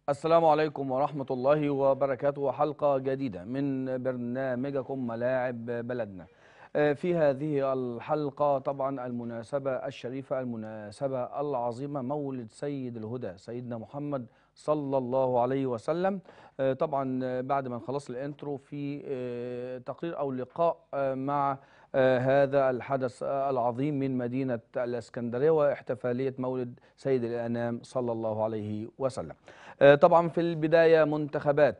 السلام عليكم ورحمة الله وبركاته حلقة جديدة من برنامجكم ملاعب بلدنا آه، في هذه الحلقة طبعا المناسبة الشريفة المناسبة العظيمة مولد سيد الهدى سيدنا محمد صلى الله عليه وسلم آه، طبعا آه، بعد ما نخلص الانترو في آه، تقرير أو لقاء آه، مع آه، هذا الحدث آه، العظيم من مدينة الإسكندرية واحتفالية مولد سيد الأنام صلى الله عليه وسلم آه، طبعا في البداية منتخبات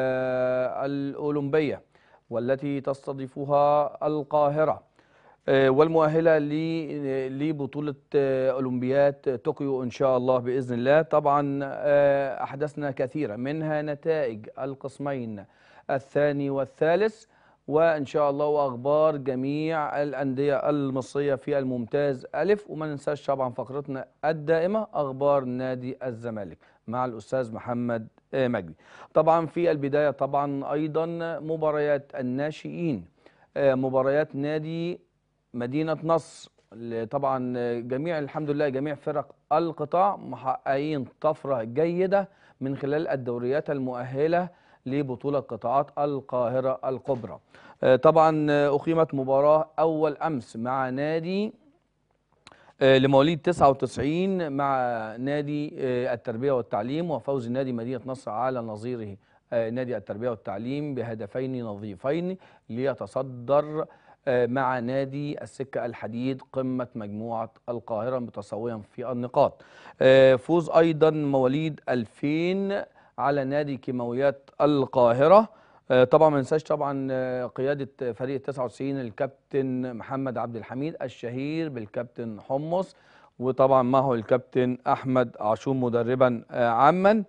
آه، الأولمبية والتي تستضيفها القاهرة آه، والمؤهلة ل- لبطولة آه، أولمبياد طوكيو إن شاء الله بإذن الله طبعا آه، أحدثنا كثيرة منها نتائج القسمين الثاني والثالث وإن شاء الله وأخبار جميع الأندية المصرية في الممتاز ألف وما ننساش طبعا فقرتنا الدائمة أخبار نادي الزمالك مع الأستاذ محمد آه، مجدي طبعا في البداية طبعا أيضا مباريات الناشئين آه، مباريات نادي مدينة نصر اللي طبعا جميع الحمد لله جميع فرق القطاع محققين طفرة جيدة من خلال الدوريات المؤهلة لبطولة قطاعات القاهرة الكبرى آه، طبعا آه، أقيمت مباراة أول أمس مع نادي آه، لمواليد 99 مع نادي آه، التربية والتعليم وفوز نادي مدينة نصر على نظيره آه، نادي التربية والتعليم بهدفين نظيفين ليتصدر آه، مع نادي السكة الحديد قمة مجموعة القاهرة متساويا في النقاط آه، فوز أيضا مواليد 2000 على نادي كيماويات القاهرة آه، طبعا ما ننساش طبعا آه، قيادة فريق 99 الكابتن محمد عبد الحميد الشهير بالكابتن حمص وطبعا معه الكابتن أحمد عاشور مدربا آه، عاما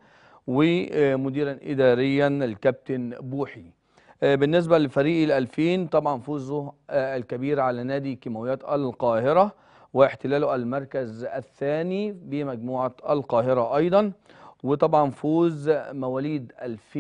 ومديرا إداريا الكابتن بوحي آه، بالنسبة لفريق الألفين طبعا فوزه آه، الكبير على نادي كيماويات القاهرة واحتلاله المركز الثاني بمجموعة القاهرة أيضا وطبعا فوز مواليد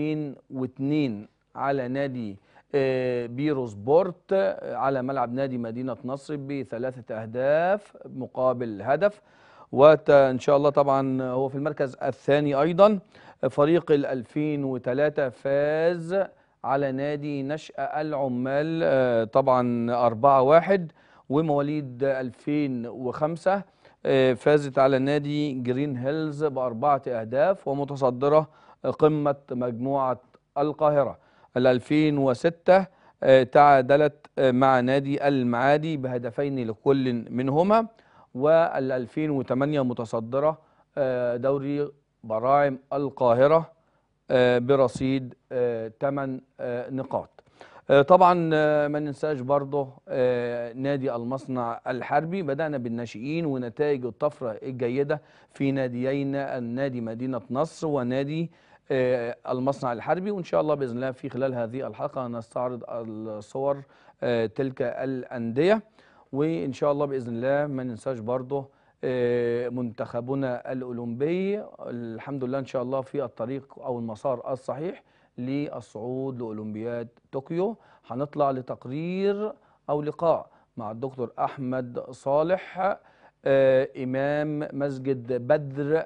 2002 على نادي آه، بيرو سبورت آه، على ملعب نادي مدينة نصر بثلاثة أهداف مقابل هدف وإن شاء الله طبعا هو في المركز الثاني أيضا فريق ال 2003 فاز على نادي نشأة العمال آه، طبعا 4-1 ومواليد 2005 آه، فازت على نادي جرين هيلز بأربعة أهداف ومتصدرة قمة مجموعة القاهرة ال 2006 آه، تعادلت آه، مع نادي المعادي بهدفين لكل منهما وال 2008 متصدرة آه، دوري براعم القاهرة آه، برصيد 8 نقاط آه، طبعا آه، ما ننساش برضه آه، نادي المصنع الحربي بدأنا بالناشئين ونتائج الطفرة الجيدة في ناديين النادي مدينة نصر ونادي آه، المصنع الحربي وإن شاء الله بإذن الله في خلال هذه الحلقة نستعرض الصور آه، تلك الأندية وإن شاء الله بإذن الله ما ننساش برضه آه، منتخبنا الأولمبي الحمد لله إن شاء الله في الطريق أو المسار الصحيح للصعود لأولمبياد طوكيو هنطلع لتقرير أو لقاء مع الدكتور أحمد صالح آه، إمام مسجد بدر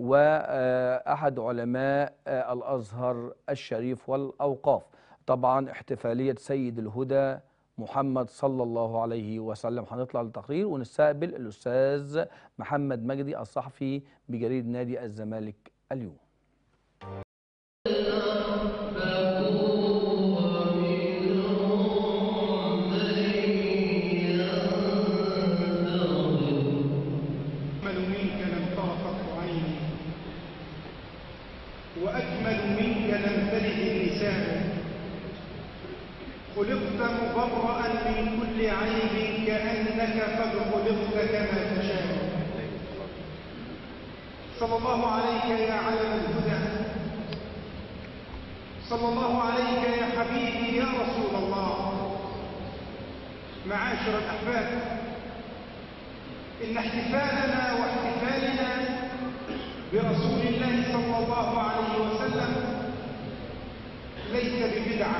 وأحد علماء آه، الأزهر الشريف والأوقاف طبعا احتفالية سيد الهدى محمد صلى الله عليه وسلم هنطلع للتقرير ونستقبل الأستاذ محمد مجدي الصحفي بجريدة نادي الزمالك اليوم أجمل منك لم تر قط عيني وأجمل منك لم تلد النساء خلقت مبرأ من كل عيب كأنك قد خلقت كما تشاء صلى الله عليك يا علم الهدى صلى الله عليك يا حبيبي يا رسول الله معاشر الأحباب إن احتفالنا واحتفالنا برسول الله صلى الله عليه وسلم ليس ببدعة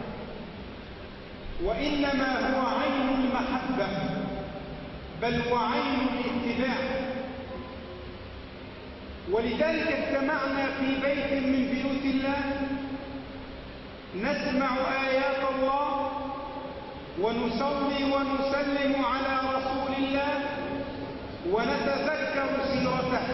وإنما هو عين المحبة بل وعين الاتباع ولذلك اجتمعنا في بيت من بيوت الله نسمع آيات الله ونصلي ونسلم على رسول الله ونتذكر سيرته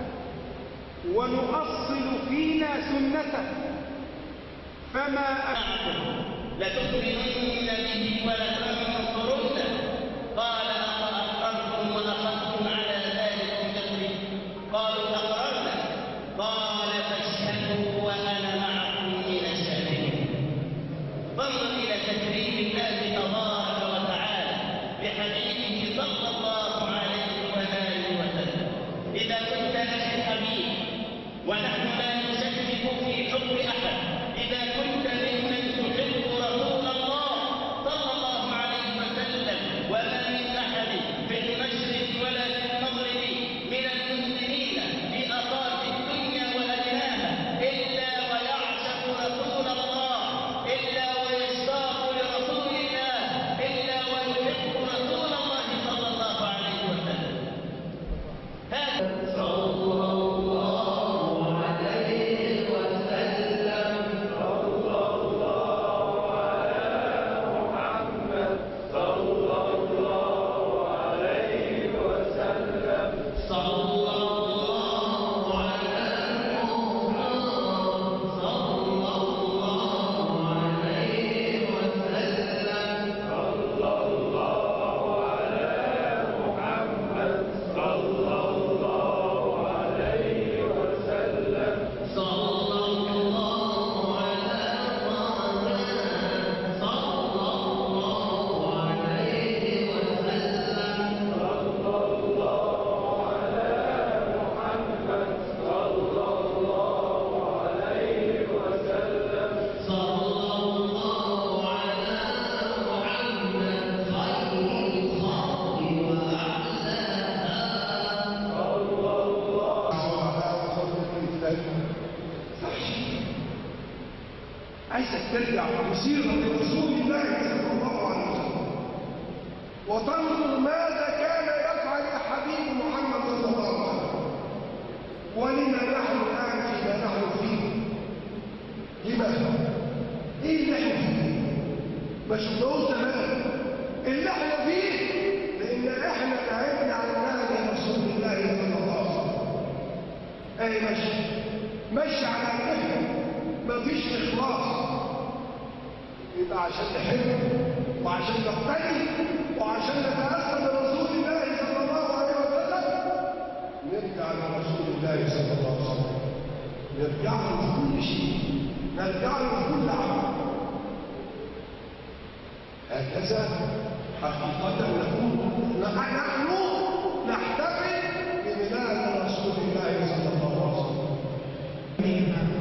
ونؤصل فينا سنته فما أحسن لتؤمنن به ولتنصرنه قال أفأقررتم وأخذتم على ذلكم كفري قالوا أقررنا قال فاشهدوا وأنا معكم من الشاهدين فانظر إلى تكريم الله تبارك وتعالى بحبيبه صلى الله عليه وآله وسلم إذا كنت أخي الحبيب ونحن لا نشكك في حب أحد إذا كنت ممن تحب رسول الله صلى الله عليه وسلم وما من أحد في المشرق ولا في المغرب من المسلمين في أطراف الدنيا وأدناها إلا ويعشق رسول الله إلا ويشتاق لرسول الله إلا ويحب رسول الله صلى الله عليه وسلم هذا صلى الله عليه وسلم صلى الله على محمد صلى الله عليه وسلم صلى الله على محمد صلى الله عليه وسلم صلى الله على محمد خير الخلق وأعلاها عايزك ترجع بسيرة رسول الله صلى الله عليه وسلم وتنظر ماذا كان يفعل الحبيب محمد صلى الله عليه وسلم ولما نحن الآن فيما نحن فيه لماذا؟ ايه اللي احنا فيه؟ ما شفناهوش زمان اللي احنا فيه لان احنا بعدنا عن نهج رسول الله صلى الله عليه وسلم اي ماشي ماشي على الرحله مفيش اخلاص يبقى عشان نحب وعشان نقتدي وعشان نتاسى برسول الله صلى الله عليه وسلم نرجع لرسول الله صلى الله عليه وسلم نرجع له في كل شيء نرجع له في كل عمل هكذا حقيقة نكون نحن نحتفل بميلاد رسول الله صلى الله عليه وسلم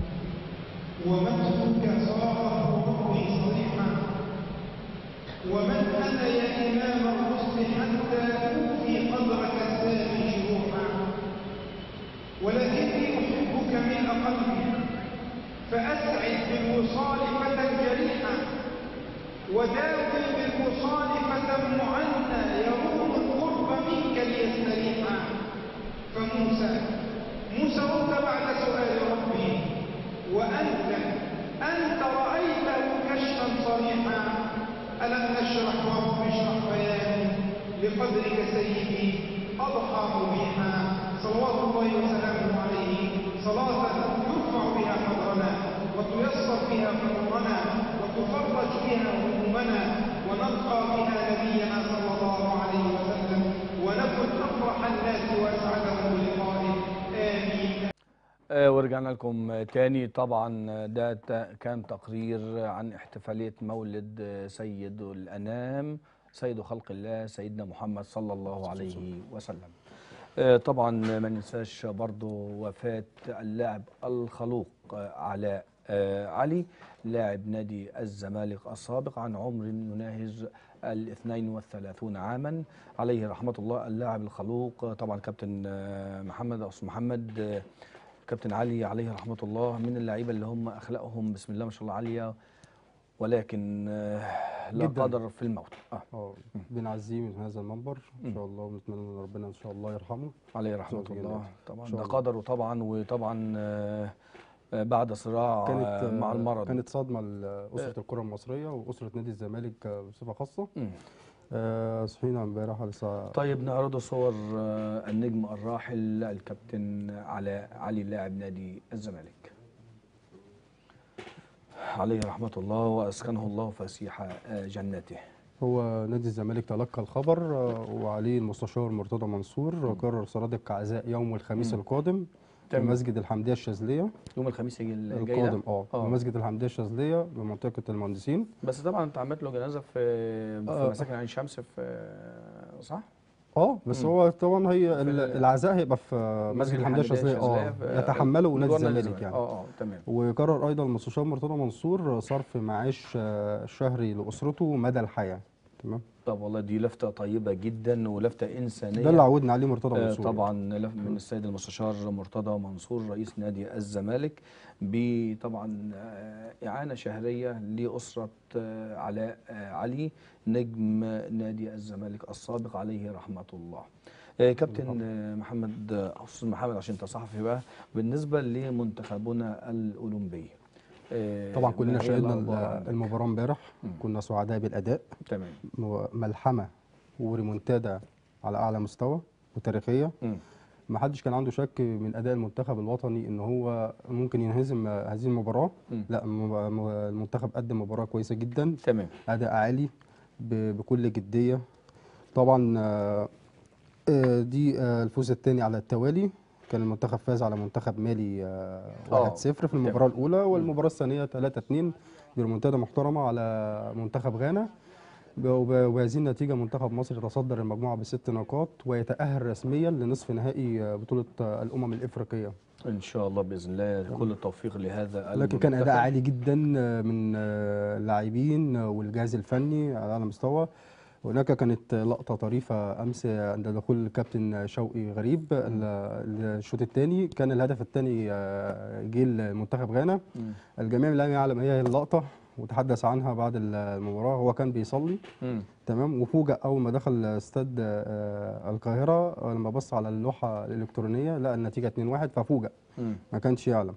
ومجدك صار ربي صريحا ومن انا يا امام الرسل حتى اوفي قدرك السامي جروحا ولكني احبك من قلبي فاسعد بالوصال فتى جريحا وداوي بالوصال فتى معنى يروم القرب منك ليستريحا فموسى موسى رد بعد سؤال ربي وأنت أنت رأيته كشفا صريحا ألم نشرح رب اشرح بياني لقدرك سيدي أضحى مبيحا صلوات الله وسلامه عليه صلاة يرفع بها قدرنا وتيسر بها أمورنا وتفرج بها همومنا ونلقى بها نبينا صلى الله عليه وسلم ونكن أفرح الناس وأسعدهم بلقائه آمين آه، ورجعنا لكم آه، تاني طبعا آه، ده ت- كان تقرير عن احتفالية مولد آه، سيد الأنام سيد خلق الله سيدنا محمد صلى الله عليه وسلم آه، طبعا ما ننساش برضو وفاة اللاعب الخلوق آه، علاء آه، علي لاعب نادي الزمالك السابق عن عمر يناهز ال 32 عاما عليه رحمة الله اللاعب الخلوق آه، طبعا كابتن آه، محمد أو أستاذ محمد آه، كابتن علي عليه رحمة الله من اللعيبة اللي هم أخلاقهم بسم الله ما شاء الله عالية ولكن آه، لا جداً. قدر في الموت اه اه بنعزيه من هذا المنبر ان شاء الله ونتمنى ان ربنا ان شاء الله يرحمه عليه رحمه زوج الله جنات. طبعا إن شاء ده الله. قدره طبعا وطبعا آه، آه، بعد صراع كانت آه، مع آه، المرض كانت صدمه لاسره الكره المصريه واسره نادي الزمالك آه، بصفه خاصه مم. آه، صحينا امبارح على الساعه طيب نعرض صور آه، النجم الراحل الكابتن علاء علي لاعب نادي الزمالك عليه رحمة الله وأسكنه الله فسيح آه، جنته هو نادي الزمالك تلقى الخبر آه، وعليه المستشار مرتضى منصور قرر صرادق عزاء يوم الخميس مم. القادم في تمام. مسجد الحمديه الشاذليه يوم الخميس يجي الجاي ده؟ القادم اه في آه. مسجد الحمديه الشاذليه بمنطقه المهندسين بس طبعا انت عملت له جنازة في في آه. مساكن عين شمس في آه، صح؟ اه بس مم. هو طبعا هي في ال- ال- العزاء هيبقى في مسجد الحمديه الشاذليه اه في- يتحمله نادي جوار الزمالك يعني اه اه تمام وقرر ايضا المستشار مرتضى منصور صرف معاش آه، شهري لاسرته مدى الحياه تمام طب والله دي لفتة طيبة جدا ولفتة إنسانية ده اللي عودنا عليه مرتضى آه، منصور طبعا لف- من السيد المستشار مرتضى منصور رئيس نادي الزمالك بطبعا آه، إعانة شهرية لأسرة آه، علاء آه، علي نجم نادي الزمالك السابق عليه رحمة الله آه، كابتن آه، محمد آه، أستاذ محمد عشان أنت صحفي بقى بالنسبة لمنتخبنا الأولمبي آه، طبعا ما كلنا هي شاهدنا الأخبار ال- عندك؟ المباراه امبارح مم. كنا سعداء بالاداء تمام م- ملحمه وريمونتادا على اعلى مستوى وتاريخيه مم. ما حدش كان عنده شك من اداء المنتخب الوطني ان هو ممكن ينهزم آه، هذه المباراه مم. لا الم- م- المنتخب قدم مباراه كويسه جدا تمام اداء عالي ب- بكل جديه طبعا آه، آه، دي آه، الفوز الثاني على التوالي كان المنتخب فاز على منتخب مالي آه، آه، 1-0 في المباراه الاولى والمباراه الثانيه 3-2 بريمونتادا محترمه على منتخب غانا ب- وب- وبهذه النتيجه منتخب مصر يتصدر المجموعه بست نقاط ويتاهل رسميا لنصف نهائي آه، بطوله آه، الامم الافريقيه ان شاء الله باذن الله كل التوفيق لهذا لكن كان اداء المنتخب. عالي جدا آه، من آه، اللاعبين آه، والجهاز الفني على اعلى مستوى هناك كانت لقطه طريفه امس عند دخول الكابتن شوقي غريب ال- الشوط الثاني كان الهدف الثاني جه لمنتخب غانا مم. الجميع لا يعلم ايه هي اللقطه وتحدث عنها بعد المباراه هو كان بيصلي مم. تمام وفوجئ اول ما دخل استاد آه، القاهره آه، لما بص على اللوحه الالكترونيه لقى النتيجه 2-1 ففوجئ مم. ما كانش يعلم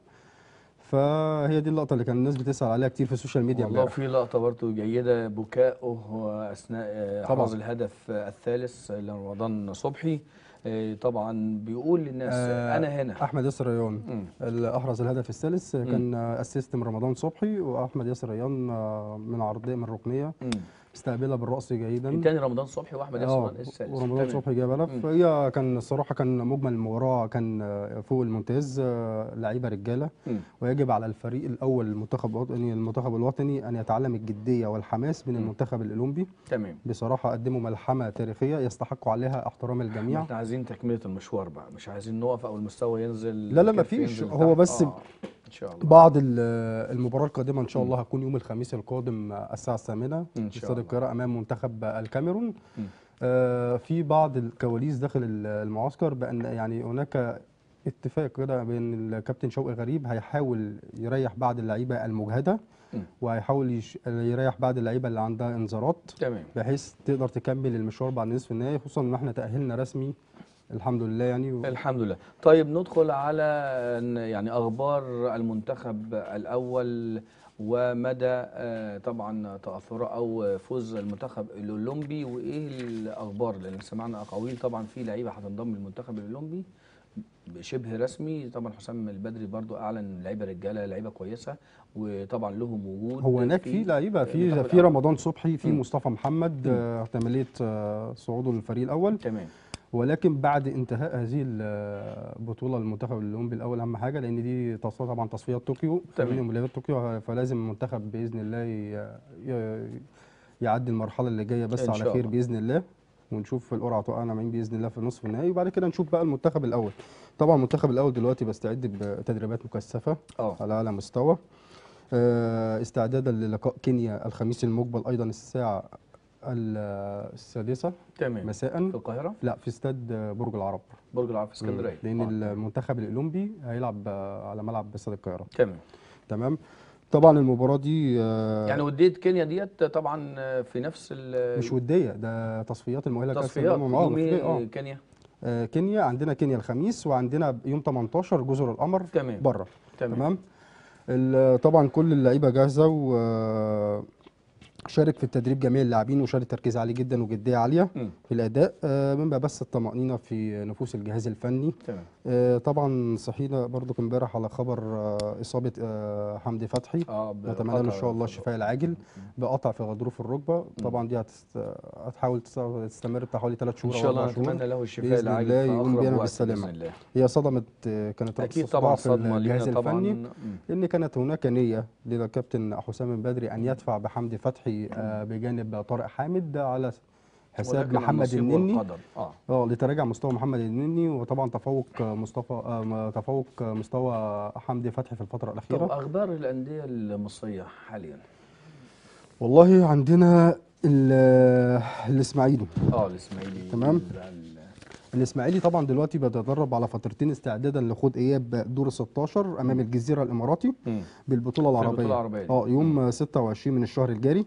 فهي دي اللقطه اللي كان الناس بتسال عليها كتير في السوشيال ميديا والله امبارح في لقطه برضو جيده بكائه اثناء آه، طبعاً. حرز الهدف آه، الثالث لرمضان صبحي آه، طبعا بيقول للناس آه، انا هنا احمد ياسر ريان مم. اللي احرز الهدف الثالث كان اسيست من رمضان صبحي واحمد ياسر ريان آه، من عرضيه من ركنيه مم. استقبلها بالراس جيدا الثاني رمضان صبحي واحمد اه ياسر الثالث ورمضان تمام. صبحي جاب هدف مم. فهي كان الصراحه كان مجمل المباراه كان آه، فوق الممتاز آه، لعيبه رجاله مم. ويجب على الفريق الاول المنتخب الوطني المنتخب الوطني ان يتعلم الجديه والحماس من المنتخب الاولمبي تمام بصراحه قدموا ملحمه تاريخيه يستحقوا عليها احترام الجميع احنا عايزين تكمله المشوار بقى مش عايزين نقف او المستوى ينزل لا، لا، الكف مفيش. ينزل هو تحت. بس آه. ان شاء الله بعد ال- المباراه القادمه ان شاء الله هتكون يوم الخميس القادم الساعه الثامنه إن في شاء استاد الله. القاهره امام منتخب الكاميرون مم. آه، في بعض الكواليس داخل ال- المعسكر بان يعني هناك اتفاق كده بين الكابتن شوقي غريب هيحاول يريح بعض اللعيبه المجهده مم. وهيحاول يش- يريح بعض اللعيبه اللي عندها انذارات تمام بحيث تقدر تكمل المشوار بعد نصف النهائي خصوصا ان احنا تاهلنا رسمي الحمد لله يعني و- الحمد لله طيب ندخل على ن- يعني اخبار المنتخب الاول ومدى آه، طبعا تاثره او فوز المنتخب الاولمبي وايه الاخبار لان سمعنا اقاويل طبعا في لعيبه هتنضم للمنتخب الاولمبي شبه رسمي طبعا حسام البدري برضو اعلن لعيبه رجاله لعيبه كويسه وطبعا لهم وجود هو هناك في لعيبه في المنتخب في الأول. رمضان صبحي في مم. مصطفى محمد آه، احتماليه آه، صعوده للفريق الاول تمام ولكن بعد انتهاء هذه البطوله المنتخب الاولمبي الاول اهم حاجه لان دي تصفيه طبعا تصفيات طوكيو تمام. تمام اولمبياد طوكيو فلازم المنتخب باذن الله ي- ي- يعدي المرحله اللي جايه بس إن على شاء خير الله. باذن الله ونشوف القرعه توقعنا مين باذن الله في نصف النهائي وبعد كده نشوف بقى المنتخب الاول طبعا المنتخب الاول دلوقتي بيستعد بتدريبات مكثفه اه على اعلى مستوى آه، استعدادا للقاء كينيا الخميس المقبل ايضا الساعه ال- السادسه تمام مساء في القاهره لا في استاد برج العرب برج العرب في اسكندريه لان آه. المنتخب الاولمبي هيلعب آه، على ملعب استاد القاهره تمام تمام طبعا المباراه دي آه، يعني وديه كينيا ديت طبعا في نفس ال- مش وديه ده تصفيات المؤهله لكاس التصفيات الامم اه يوم تصفيات، ايه اه كينيا آه، كينيا عندنا كينيا الخميس وعندنا يوم 18 جزر القمر تمام. بره تمام. تمام ال- طبعا كل اللعيبه جاهزه و شارك في التدريب جميع اللاعبين وشارك تركيز عالي جدا وجديه عاليه مم. في الاداء آه، بنبقى بس الطمانينه في نفوس الجهاز الفني تمام آه، طبعا صحينا برضو امبارح على خبر آه، اصابه آه، حمدي فتحي اه نتمنى له ان شاء الله الشفاء العاجل بقطع في غضروف الركبه طبعا دي هتست... هتحاول تست- تستمر بتاع حوالي 3 شهور ان أو شاء الله أربع شهور. نتمنى له الشفاء بإذن العاجل الله في يقوم أقرب بينا وقت بالسلامة. باذن الله هي صدمت آه، كانت اكيد رأس طبعا صداع في صدمه الجهاز لينا طبعا الفني مم. ان كانت هناك نيه لدى الكابتن حسام البدري ان يدفع بحمدي فتحي آه، بجانب طارق حامد على حساب ولكن محمد النصيب النني والقدر. اه اه لتراجع مستوى محمد النني وطبعا تفوق آه، مصطفى آه، م- تفوق آه، مستوى حمدي فتحي في الفتره طب الاخيره اخبار الانديه المصريه حاليا والله عندنا ال- الاسماعيلي اه الاسماعيلي تمام. ال- الاسماعيلي طبعا دلوقتي بيتدرب على فترتين استعدادا لخوض اياب دور ال 16 امام الجزيره الاماراتي مم. بالبطوله العربيه البطولة العربية دي. اه يوم 26 من الشهر الجاري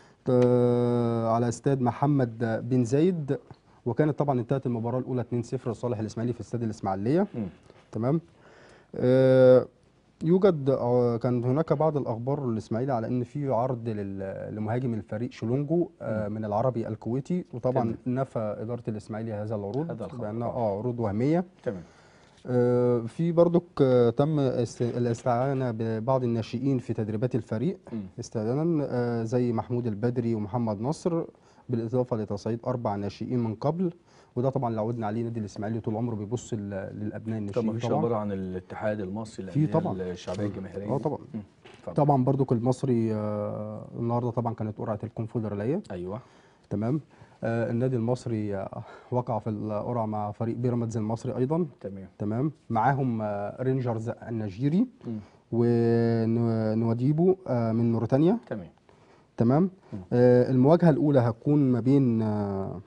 آه، على استاد محمد بن زايد وكانت طبعا انتهت المباراه الاولى 2-0 لصالح الاسماعيلي في استاد الاسماعيليه مم. تمام آه، يوجد آه، كان هناك بعض الاخبار الاسماعيلي على ان في عرض لل- لمهاجم الفريق شلونجو آه، من العربي الكويتي وطبعا تمام. نفى اداره الاسماعيلي هذا العروض هذا الخبر، بانها آه. اه عروض وهميه تمام آه، في برضك آه، تم است- الاستعانه ببعض الناشئين في تدريبات الفريق مم. استعدادا آه، زي محمود البدري ومحمد نصر بالاضافه لتصعيد اربع ناشئين من قبل وده طبعا اللي عودنا عليه نادي الاسماعيلي طول عمره بيبص لل- للابناء طب الناشئين مفيش طبعا اخبار عن الاتحاد المصري في للأندية طبعا. الشعبيه الجماهيريه اه دي؟ طبعا مم. اتفضل. طبعا برضك المصري آه، النهارده طبعا كانت قرعه الكونفدراليه ايوه تمام آه، النادي المصري آه، وقع في القرعه مع فريق بيراميدز المصري ايضا تمام تمام معاهم آه، رينجرز النيجيري مم. ونواديبو آه، من موريتانيا تمام تمام آه، المواجهه الاولى هتكون ما بين آه،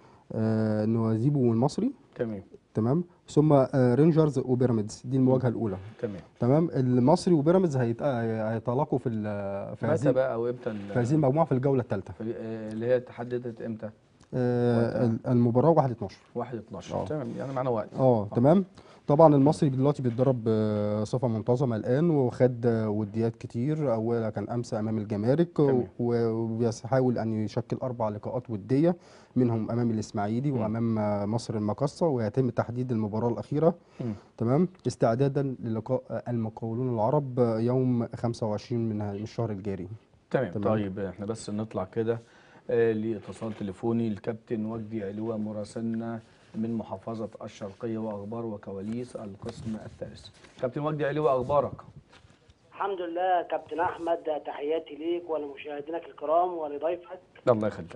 آه، نواديبو والمصري تمام تمام ثم آه، رينجرز وبيراميدز دي المواجهه الاولى تمام تمام المصري وبيراميدز هيت- آه، هيتلاقوا في ال- في متى هذه بقى وامتى ال- في هذه المجموعه في الجوله الثالثه في- آه، اللي هي اتحددت امتى؟ آه، ال- المباراه 1 12 1 12 آه. تمام يعني معنا وقت اه تمام طبعا المصري دلوقتي بيتدرب بصفه منتظمه الان وخد آه، وديات كتير اولها كان امس امام الجمارك تمام. و- وبيحاول ان يشكل اربع لقاءات وديه منهم امام الاسماعيلي مم. وامام آه، مصر المقصه ويتم تحديد المباراه الاخيره مم. تمام استعدادا للقاء آه، المقاولون العرب آه، يوم 25 من ه- من الشهر الجاري تمام تمام. طيب احنا بس نطلع كده آه، لاتصال تليفوني الكابتن وجدي علوة مراسلنا من محافظة الشرقية وأخبار وكواليس القسم الثالث كابتن وجدي علوة أخبارك الحمد لله كابتن احمد تحياتي ليك ولمشاهدينك الكرام ولضيفك الله يخليك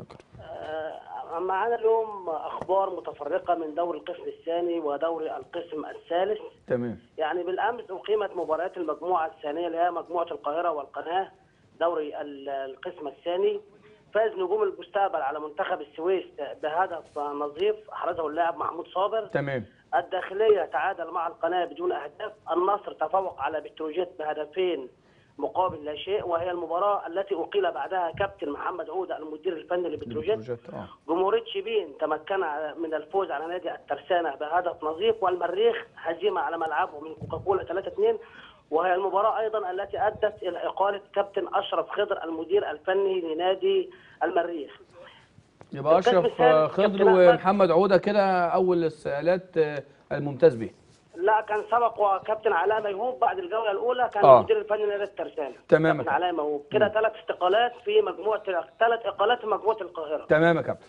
آه، معانا اليوم اخبار متفرقه من دوري القسم الثاني ودوري القسم الثالث تمام يعني بالامس اقيمت مباريات المجموعه الثانيه اللي هي مجموعه القاهره والقناه دوري ال- القسم الثاني فاز نجوم المستقبل على منتخب السويس بهدف نظيف احرزه اللاعب محمود صابر تمام الداخلية تعادل مع القناة بدون أهداف النصر تفوق على بتروجيت بهدفين مقابل لا شيء وهي المباراة التي أقيل بعدها كابتن محمد عودة المدير الفني لبتروجيت بروجيت اه جمهورية شبين تمكن من الفوز على نادي الترسانة بهدف نظيف والمريخ هزيمة على ملعبه من كوكاكولا 3-2 وهي المباراة أيضا التي أدت إلى إقالة كابتن أشرف خضر المدير الفني لنادي المريخ يبقى القسم أشرف الثالث آه، كابتن خضر أحمد. ومحمد عودة كده أول السؤالات آه، الممتاز به لا كان سبق وكابتن علاء ميهوب بعد الجوله الاولى كان آه. المدير الفني لنادي الترسانه تمام يا كابتن كابتن. علاء ميهوب كده ثلاث استقالات في مجموعه ثلاث اقالات في مجموعه القاهره تمام يا كابتن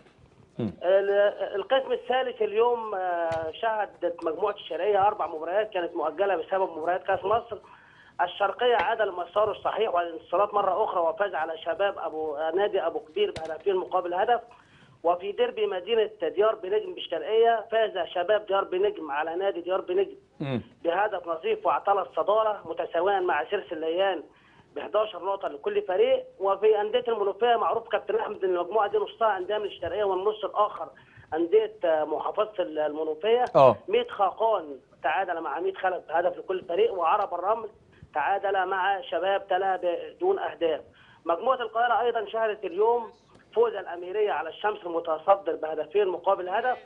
ال- القسم الثالث اليوم آه، شهدت مجموعه الشرقيه اربع مباريات كانت مؤجله بسبب مباريات كاس مصر الشرقيه عاد لمساره الصحيح والانتصارات مره اخرى وفاز على شباب ابو آه، نادي ابو كبير بهدفين مقابل هدف وفي ديربي مدينه ديار بنجم بالشرقيه فاز شباب ديار بنجم على نادي ديار بنجم مم. بهدف نظيف واعتلى الصداره متساويا مع سيرس الليان ب 11 نقطه لكل فريق وفي انديه المنوفيه معروف كابتن احمد ان المجموعه دي نصها انديه من الشرقيه والنص الاخر انديه آه، محافظه المنوفيه اه ميت خاقان تعادل مع ميت خلف بهدف لكل فريق وعرب الرمل تعادل مع شباب تلا بدون اهداف مجموعه القاهره ايضا شهدت اليوم فوز الاميريه على الشمس المتصدر بهدفين مقابل هدف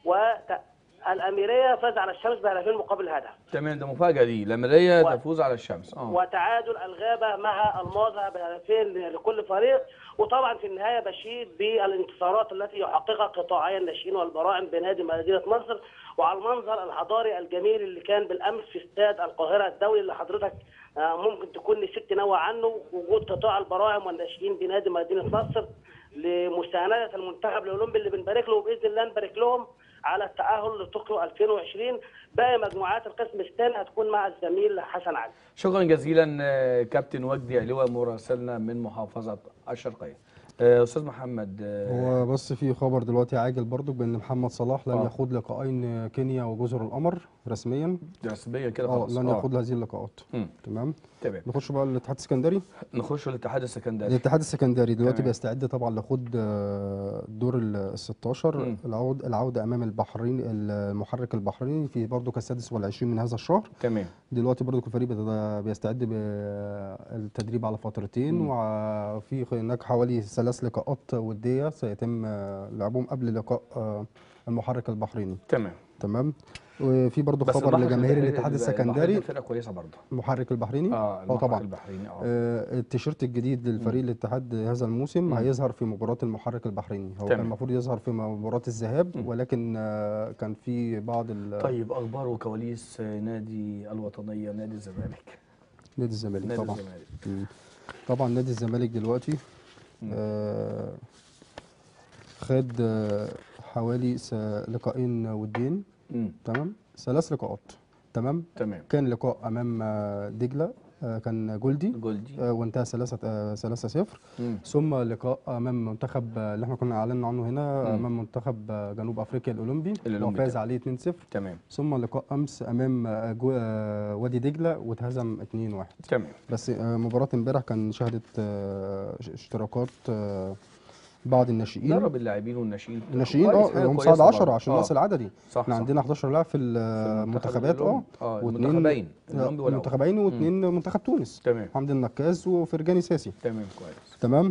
والاميريه فاز على الشمس بهدفين مقابل هدف تمام ده مفاجاه دي الاميريه و- تفوز على الشمس اه وتعادل الغابه مع الماظه بهدفين لكل فريق وطبعا في النهايه بشيد بالانتصارات التي يحققها قطاعي الناشئين والبراعم بنادي مدينه نصر وعلى المنظر الحضاري الجميل اللي كان بالامس في استاد القاهره الدولي اللي حضرتك آه، ممكن تكون نسيت تنوع عنه وجود قطاع البراعم والناشئين بنادي مدينه نصر لمسانده المنتخب الاولمبي اللي بنبارك له وباذن الله نبارك لهم على التاهل لطوكيو 2020 باقي مجموعات القسم الثاني هتكون مع الزميل حسن علي شكرا جزيلا آه، كابتن وجدي علوة مراسلنا من محافظه الشرقيه آه، استاذ محمد آه، هو بس في خبر دلوقتي عاجل برضو بان محمد صلاح لن آه. يخوض لقاءين كينيا وجزر القمر رسميا رسميا كده اه خلاص لن آه. يخوض هذه اللقاءات مم. تمام تمام نخش بقى الاتحاد السكندري نخش الاتحاد السكندري الاتحاد السكندري دلوقتي تمام. بيستعد طبعا لخوض آه، دور ال 16 مم. العود العوده امام البحرين المحرك البحريني في برضو السادس والعشرين من هذا الشهر تمام دلوقتي برضو الفريق بيت- بيستعد بالتدريب على فترتين مم. وفي هناك حوالي ثلاث لقاءات وديه سيتم آه، لعبهم قبل لقاء آه، المحرك البحريني تمام تمام وفي برضو بس خبر البحر لجماهير البحريني- الاتحاد البحريني السكندري فرقه كويسه برضه المحرك البحريني اه اه المحرك طبعا البحريني اه آه، التيشيرت الجديد للفريق الاتحاد هذا الموسم مم. هيظهر في مباراة المحرك البحريني هو كان تمام. المفروض يظهر في مباراة الذهاب مم. ولكن آه، كان في بعض ال- طيب اخبار وكواليس آه، نادي الوطنيه نادي الزمالك نادي الزمالك نادي طبعا الزمالك مم. طبعا نادي الزمالك دلوقتي مم. آه، خد آه، حوالي س- لقاءين ودين مم. تمام ثلاث لقاءات تمام تمام كان لقاء امام آه، دجله آه، كان جولدي جولدي آه، وانتهى 3 3 0 مم. ثم لقاء امام منتخب آه، اللي احنا كنا اعلنا عنه هنا مم. امام منتخب آه، جنوب افريقيا الاولمبي الأولمبي وفاز تمام. عليه 2 0 تمام ثم لقاء امس امام آه، جو- آه، وادي دجله واتهزم 2 1 تمام بس آه، مباراه امبارح كان شهدت آه، ش- اشتراكات آه، بعض الناشئين درب اللاعبين والناشئين الناشئين كويس، اه حاجة هم كويسة صعد 10 برضه. عشان آه. النقص العددي صح احنا صح. عندنا 11 لاعب في في المنتخب المنتخبات اه الأولمبي. اه واتنين- المنتخبين آه، الاولمبي والاول منتخبين واثنين منتخب تونس تمام حمدي النكاس وفرجاني ساسي تمام كويس تمام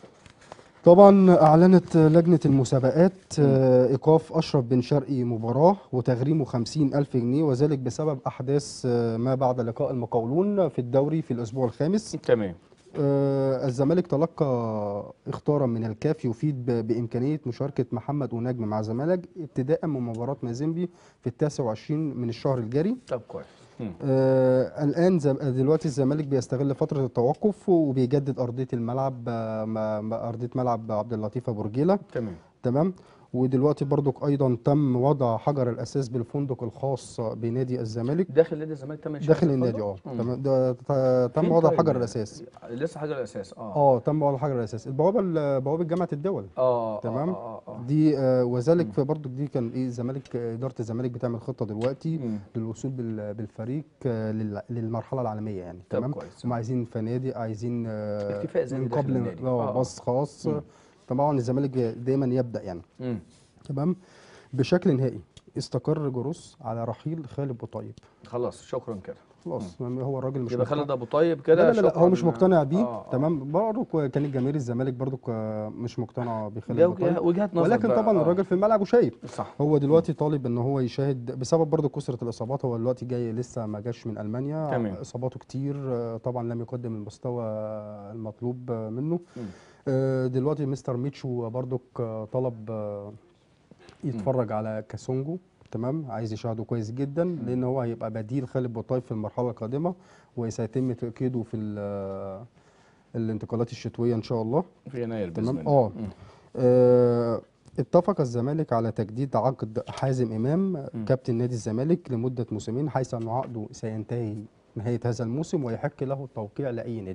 طبعا اعلنت لجنه المسابقات آه، ايقاف اشرف بن شرقي مباراه وتغريمه 50 الف جنيه وذلك بسبب احداث آه، ما بعد لقاء المقاولون في الدوري في الاسبوع الخامس تمام آه، الزمالك تلقى اختارا من الكاف يفيد ب- بامكانيه مشاركه محمد ونجم مع الزمالك ابتداء من مباراه مازيمبي في التاسع والعشرين من الشهر الجاري طب كويس مم. آه الان زم- دلوقتي الزمالك بيستغل فتره التوقف وبيجدد ارضيه الملعب آه، ما- ما- ارضيه ملعب عبد اللطيف ابو رجيله تمام تمام ودلوقتي برضك ايضا تم وضع حجر الاساس بالفندق الخاص بنادي الزمالك داخل نادي الزمالك تم إنشاء داخل هذا النادي اه الفندق؟ مم. تمام ده ت- تم فين وضع طيب؟ حجر الاساس لسه حجر الاساس اه اه تم وضع حجر الاساس البوابه ال- بوابه جامعه الدول اه تمام. اه اه, آه. دي آه وذلك في برضك دي كان ايه الزمالك آه، اداره الزمالك بتعمل خطه دلوقتي مم. للوصول بال- بالفريق آه، لل- للمرحله العالميه يعني طب تمام كويس. هم عايزين فنادق عايزين آه، اكتفاء ذاتي من داخل قبل النادي. اه آه. باص خاص مم. طبعا الزمالك دايما يبدا يعني مم. تمام بشكل نهائي استقر جروس على رحيل خالد بوطيب خلاص شكرا كده خلاص هو الراجل مش يبقى مقتنع- خالد ابو طيب كده لا لا لا, لا هو شكراً. مش مقتنع بيه آه، آه. تمام برضه كانت جماهير الزمالك برضه مش مقتنعه بخالد ده بوطيب وجهة- وجهات نظر ولكن بقى، طبعا آه. الراجل في الملعب وشايف صح هو دلوقتي طالب ان هو يشاهد بسبب برضه كثره الاصابات هو دلوقتي جاي لسه ما جاش من المانيا تمام. اصاباته كتير آه، طبعا لم يقدم المستوى المطلوب آه، منه مم. آه، دلوقتي مستر ميتشو برضك آه، طلب آه، يتفرج على كاسونجو تمام عايز يشاهده كويس جدا لان هو هيبقى بديل خالد بوطيب في المرحله القادمه وسيتم تاكيده في ال- الانتقالات الشتويه ان شاء الله في يناير باذن تمام الله اه مم. آه، اتفق الزمالك على تجديد عقد حازم امام كابتن نادي الزمالك لمده موسمين حيث ان عقده سينتهي نهايه هذا الموسم ويحق له التوقيع لاي نادي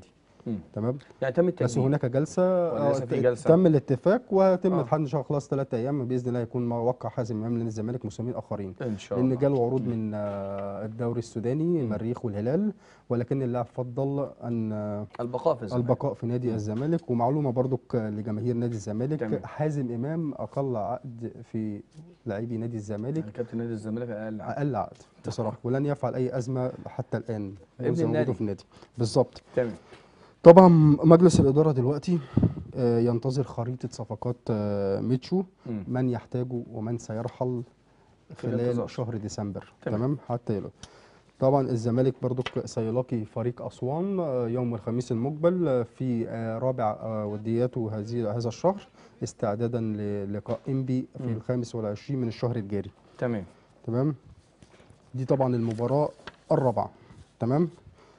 مم. تمام يعني تم بس التجديد هناك جلسه ولا لسه آه، في جلسة؟ تم الاتفاق ويتم آه. الحل ان شاء الله خلاص ثلاث ايام باذن الله يكون موقع حازم امام لنادي الزمالك مسلمين اخرين ان شاء لان الله جاله عروض من آه، الدوري السوداني المريخ والهلال ولكن اللاعب فضل ان آه، البقاء في الزمالك البقاء في نادي الزمالك ومعلومه برضك لجماهير نادي الزمالك تمام. حازم امام اقل عقد في لاعبي نادي الزمالك يعني كابتن نادي الزمالك اقل عقد. اقل عقد بصراحه ولن يفعل اي ازمه حتى الان ابن زي ما النادي. موجوده في النادي بالظبط تمام طبعا مجلس الاداره دلوقتي آه، ينتظر خريطه صفقات آه، ميتشو مم. من يحتاجه ومن سيرحل الانتظار. خلال شهر ديسمبر تمام. تمام حتى يلو. طبعا الزمالك برضك سيلاقي فريق اسوان آه، يوم الخميس المقبل آه، في آه، رابع آه، ودياته هذه هذا الشهر استعدادا للقاء انبي في مم. الخامس والعشرين من الشهر الجاري تمام تمام دي طبعا المباراه الرابعه تمام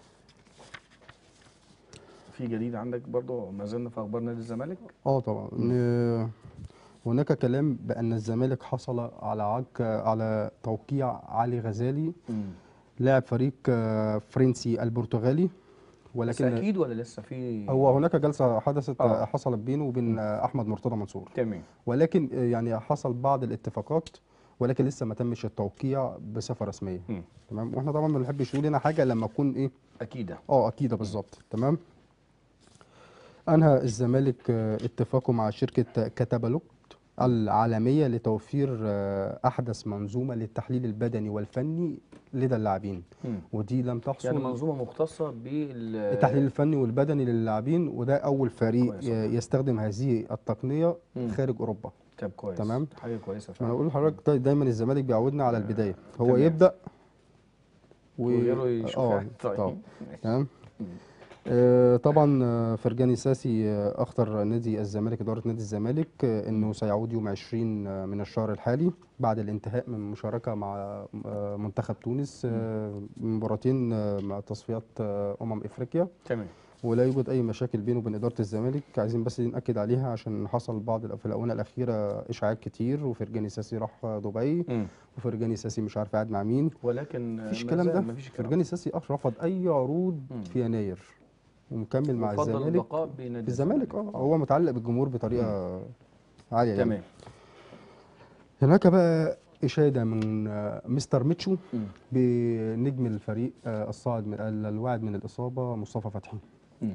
في جديد عندك برضو ما زلنا في اخبار نادي الزمالك اه طبعا ن- هناك كلام بان الزمالك حصل على عق على توقيع علي غزالي مم. لاعب فريق آه، فرنسي البرتغالي بس ولكن اكيد ولا لسه في هو هناك جلسه حدثت آه. آه. حصلت بينه وبين آه، احمد مرتضى منصور تمام ولكن آه، يعني حصل بعض الاتفاقات ولكن لسه ما تمش التوقيع بصفه رسميه مم. تمام واحنا طبعا ما بنحبش نقول هنا حاجه لما تكون ايه اكيد اه اكيد بالظبط تمام انهى الزمالك آه، اتفاقه مع شركه كتابلوك العالميه لتوفير آه، احدث منظومه للتحليل البدني والفني لدى اللاعبين مم. ودي لم تحصل يعني منظومه مختصه بال التحليل الفني والبدني للاعبين وده اول فريق كويس. ي- يستخدم هذه التقنيه مم. خارج اوروبا طب كويس تمام. حاجه كويسه ما فعلا انا بقول لحضرتك دا- دايما الزمالك بيعودنا على البدايه هو تمام. يبدا و... وغيره يشوف اه يعني. طيب طبعا ماشي. تمام آه، طبعا آه، فرجاني ساسي آه، اخطر نادي الزمالك اداره نادي الزمالك آه، انه سيعود يوم 20 آه، من الشهر الحالي بعد الانتهاء من مشاركه مع آه، منتخب تونس آه، مباراتين آه، مع تصفيات آه، امم افريقيا تمام ولا يوجد اي مشاكل بينه وبين اداره الزمالك عايزين بس ناكد عليها عشان حصل بعض الأ- في الاونه الاخيره اشاعات كتير وفرجاني ساسي راح دبي مم. وفرجاني ساسي مش عارف قاعد مع مين ولكن مفيش ما الكلام زال ده مفيش الكلام فرجاني ساسي أخ رفض اي عروض مم. في يناير ومكمل مع وفضل الزمالك البقاء بنادي في الزمالك اه هو متعلق بالجمهور بطريقه عاليه يعني تمام هناك بقى اشاده من آه، مستر ميتشو مم. بنجم الفريق آه، الصاعد من ال- الواعد من الاصابه مصطفى فتحي مم.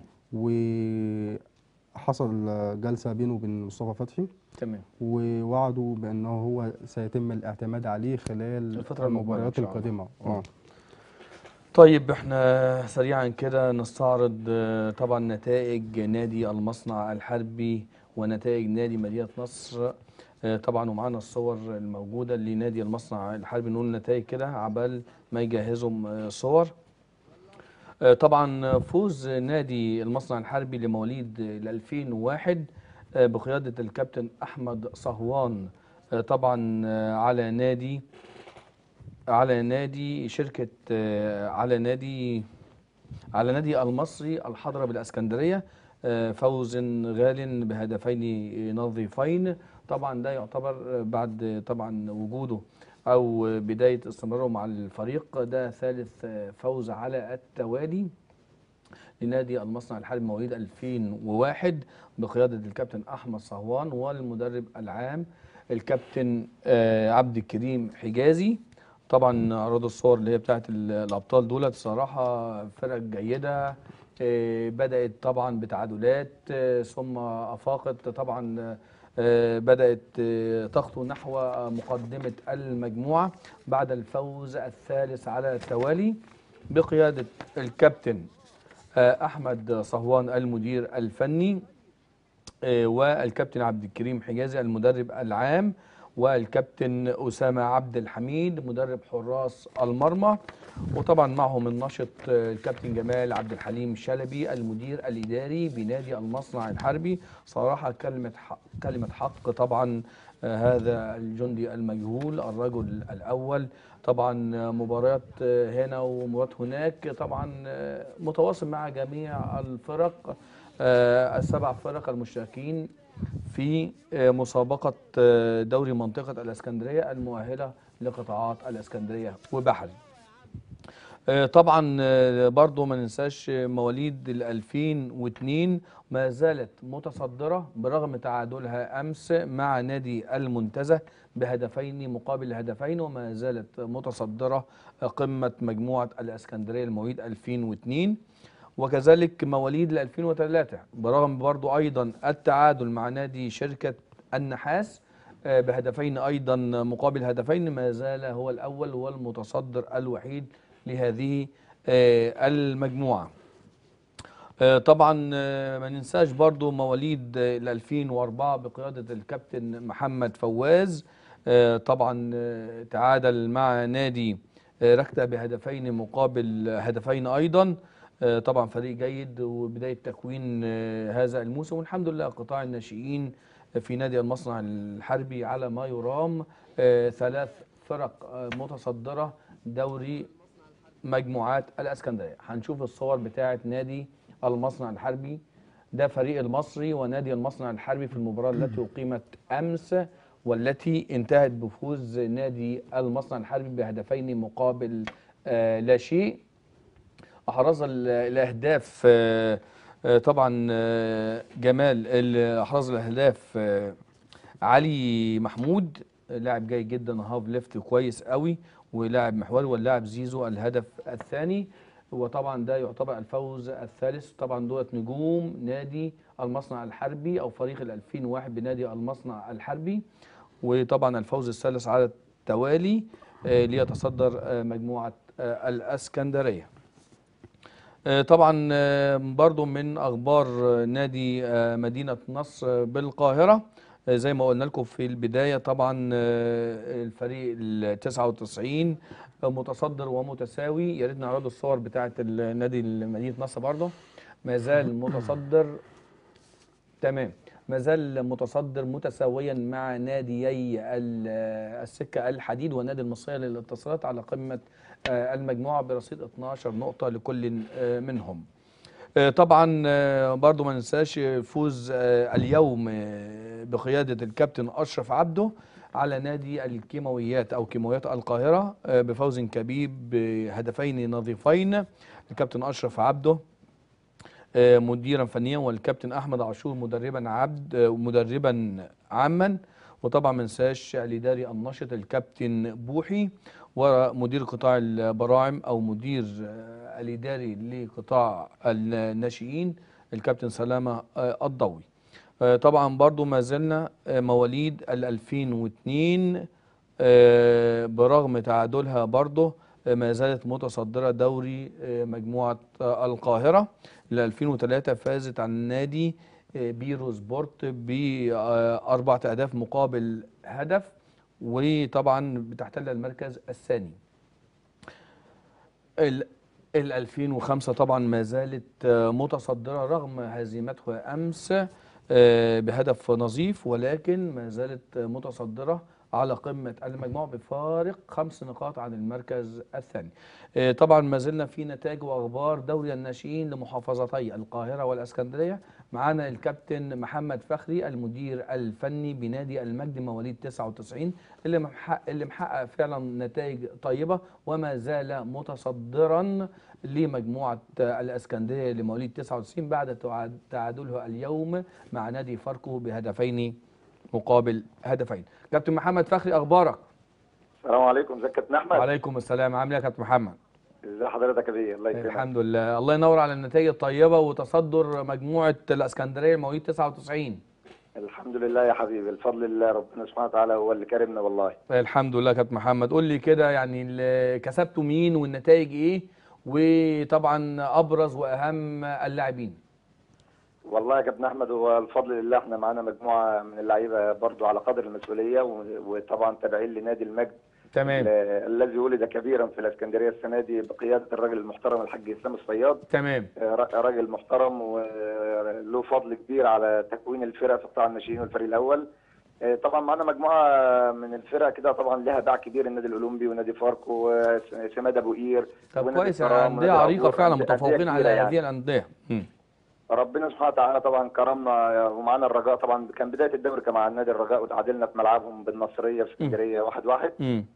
وحصل آه، جلسه بينه وبين مصطفى فتحي تمام ووعدوا بانه هو سيتم الاعتماد عليه خلال الفترة المقبلة إن المباريات شاء الله. القادمه اه طيب احنا سريعا كده نستعرض آه، طبعا نتائج نادي المصنع الحربي ونتائج نادي مدينة نصر آه، طبعا ومعانا الصور الموجودة لنادي المصنع الحربي نقول نتائج كده عبال ما يجهزهم آه، صور آه، طبعا فوز نادي المصنع الحربي لمواليد ال 2001 آه، بقيادة الكابتن أحمد صهوان آه، طبعا آه، على نادي على نادي شركة آه، على نادي على نادي المصري الحضرة بالاسكندرية آه، فوز غال بهدفين نظيفين طبعا ده يعتبر آه، بعد طبعا وجوده او بداية استمراره مع الفريق ده ثالث آه، فوز على التوالي لنادي المصنع الحربي مواليد 2001 بقيادة الكابتن أحمد صهوان والمدرب العام الكابتن آه، عبد الكريم حجازي طبعا عرضوا الصور اللي هي بتاعت ال- الأبطال دولت صراحة فرق جيدة آه، بدأت طبعا بتعادلات آه، ثم أفاقت طبعا آه، بدأت آه، تخطو نحو مقدمة المجموعة بعد الفوز الثالث على التوالي بقيادة الكابتن آه، احمد صهوان المدير الفني آه، والكابتن عبد الكريم حجازي المدرب العام والكابتن اسامه عبد الحميد مدرب حراس المرمى وطبعا معهم الناشط آه، الكابتن جمال عبد الحليم شلبي المدير الاداري بنادي المصنع الحربي صراحه كلمه حق كلمه حق طبعا آه، هذا الجندي المجهول الرجل الاول طبعا آه، مباريات آه، هنا ومباريات هناك طبعا آه، متواصل مع جميع الفرق آه، السبع فرق المشتركين في آه، مسابقة آه، دوري منطقة الإسكندرية المؤهلة لقطاعات الإسكندرية وبحري آه، طبعا آه، برضو ما ننساش آه، مواليد ال 2002 ما زالت متصدرة برغم تعادلها أمس مع نادي المنتزه بهدفين مقابل هدفين وما زالت متصدرة آه، قمة مجموعة الإسكندرية المواليد 2002 وكذلك مواليد ال 2003 برغم برضو أيضا التعادل مع نادي شركة النحاس آه، بهدفين أيضا مقابل هدفين ما زال هو الأول والمتصدر الوحيد لهذه آه، المجموعة آه، طبعا آه، ما ننساش برضو مواليد آه، ال 2004 بقيادة الكابتن محمد فواز آه، طبعا آه، تعادل مع نادي آه، ركتة بهدفين مقابل هدفين أيضا آه، طبعا فريق جيد وبداية تكوين آه، هذا الموسم والحمد لله قطاع الناشئين في نادي المصنع الحربي على ما يرام آه، ثلاث فرق آه، متصدرة دوري مجموعات الاسكندريه هنشوف الصور بتاعه نادي المصنع الحربي ده فريق المصري ونادي المصنع الحربي في المباراه التي اقيمت امس والتي انتهت بفوز نادي المصنع الحربي بهدفين مقابل آه لا شيء احرز ال- الاهداف آه آه طبعا آه جمال ال- احرز الاهداف آه علي محمود لاعب جيد جدا هاف ليفت كويس قوي ولاعب محوري واللاعب زيزو الهدف الثاني وطبعا ده يعتبر الفوز الثالث طبعا دولت نجوم نادي المصنع الحربي او فريق ال 2001 بنادي المصنع الحربي وطبعا الفوز الثالث على التوالي آه، ليتصدر آه، مجموعه آه، الاسكندريه آه، طبعا آه، برضو من اخبار آه، نادي آه، مدينه نصر آه، بالقاهره آه، زي ما قلنا لكم في البدايه طبعا آه، الفريق ال 99 آه، متصدر ومتساوي يا ريت نعرض الصور بتاعه النادي مدينه نصر برضه ما زال متصدر تمام ما زال متصدر متساويا مع ناديي ال- السكه الحديد والنادي المصريه للاتصالات على قمه آه، المجموعه برصيد 12 نقطه لكل آه، منهم. آه، طبعا آه، برضو ما ننساش فوز آه، اليوم آه، بقياده الكابتن اشرف عبده على نادي الكيماويات او كيماويات القاهره آه، بفوز كبير بهدفين نظيفين الكابتن اشرف عبده آه، مديرا فنيا والكابتن احمد عاشور مدربا عبد آه، مدربا عاما وطبعا ما ننساش الاداري الناشط الكابتن بوحي ومدير قطاع البراعم او مدير آه، الاداري لقطاع الناشئين الكابتن سلامه آه، الضوي آه، طبعا برضو ما زلنا آه، مواليد ال 2002 آه، برغم تعادلها برضو آه، ما زالت متصدرة دوري آه، مجموعة آه، القاهرة ل 2003 فازت عن نادي آه، بيرو سبورت بأربعة أهداف مقابل هدف وطبعا بتحتل المركز الثاني ال ال 2005 طبعا ما زالت آه، متصدرة رغم هزيمتها أمس آه، بهدف نظيف ولكن ما زالت آه، متصدرة على قمة المجموعة بفارق خمس نقاط عن المركز الثاني آه، طبعا ما زلنا في نتائج وأخبار دوري الناشئين لمحافظتي القاهرة والإسكندرية معانا الكابتن محمد فخري المدير الفني بنادي المجد مواليد 99 اللي محقق اللي محقق فعلا نتائج طيبة وما زال متصدرا لمجموعة الإسكندرية لمواليد 99 بعد تعاد- تعادلها اليوم مع نادي فاركو بهدفين مقابل هدفين كابتن محمد فخري أخبارك السلام عليكم ازيك يا كابتن احمد وعليكم السلام عامل ايه يا كابتن محمد ازي حضرتك يا بيه الله يكرمك الحمد لله الله ينور على النتائج الطيبة وتصدر مجموعة الإسكندرية مواليد 99 الحمد لله يا حبيبي الفضل لله ربنا سبحانه وتعالى هو اللي كرمنا والله الحمد لله يا كابتن محمد قول لي كده يعني ال- كسبتوا مين والنتائج ايه وطبعا ابرز واهم اللاعبين والله يا كابتن احمد هو الفضل لله احنا معانا مجموعه من اللعيبه برضو على قدر المسؤوليه و- وطبعا تابعين لنادي المجد تمام ال- الذي ولد كبيرا في الاسكندريه السنه دي بقياده الراجل المحترم الحاج اسلام الصياد تمام آه، را- راجل محترم وله فضل كبير على تكوين الفرق في قطاع الناشئين والفريق الاول آه، طبعا معانا مجموعه من الفرق كده طبعا لها باع كبير النادي الاولمبي ونادي فاركو وسماد ابو قير طب ونادي كويس الترام يعني انديه ونادي عريقه العبور، فعلا أندية- متفوقين أندية على كبيرة يعني. هذه الانديه مم. ربنا سبحانه وتعالى طبعا كرمنا ومعانا الرجاء طبعا كان بدايه الدوري كان مع النادي الرجاء وتعادلنا في ملعبهم بالنصريه في اسكندريه واحد واحد مم.